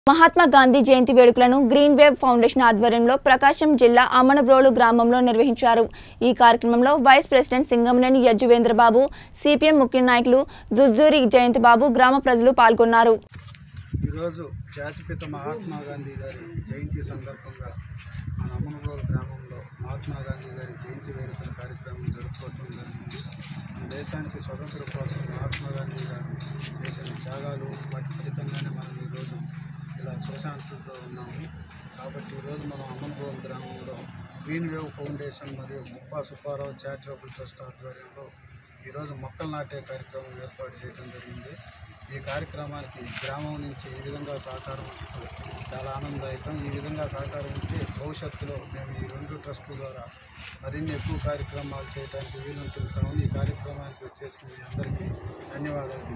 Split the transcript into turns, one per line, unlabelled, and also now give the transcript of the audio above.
మహాత్మా గాంధీ జయంతి వేడుకలను green wave foundation ఆధ్వర్యంలో ప్రకాశం జిల్లా అమనబ్రోలు గ్రామంలో నిర్వహించారు ఈ కార్యక్రమంలో vice president Singamneni Yajjuvendrababu CPM ముఖ్య నాయకులు జుజ్జూరి జయంతి బాబు గ్రామ ప్రజలు పాల్గొన్నారు
ఈరోజు జాతిపిత మహాత్మా గాంధీ గారి జయంతి సందర్భంగా మన అమ్మనగోలు గ్రామంలో మహాత్మా గాంధీ గారి జయంతి వేడుకల కార్యక్రమం జరుపుకోవడం జరిగింది మన దేశానికి స్వతంత్రం కోసం మహాత్మా గాంధీ గారు చేసిన త్యాగాలు వాటి ఫలితంగానే మనం ఈరోజు ఇలా సుశాంతితో ఉన్నాము కాబట్టి ఈరోజు మనం అమ్మనగోలు గ్రామంలో గ్రీన్ వేవ్ ఫౌండేషన్ మరియు ముప్పా సుబ్బారావు చారిటబుల్ ట్రస్ట్ ఆధ్వర్యంలో ఈరోజు మొక్కలు నాటే కార్యక్రమం ఏర్పాటు చేయడం జరిగింది ఈ కార్యక్రమానికి గ్రామం నుంచి ఈ విధంగా సహకారం ఇస్తూ చాలా ఆనందదాయకం ఈ విధంగా సహకారం ఉంటే భవిష్యత్తులో మేము ఈ రెండు ట్రస్టుల ద్వారా మరిన్ని ఎక్కువ కార్యక్రమాలు చేయడానికి వీలుంటుంటామని ఈ కార్యక్రమానికి వచ్చేసి మీ అందరికీ ధన్యవాదాలు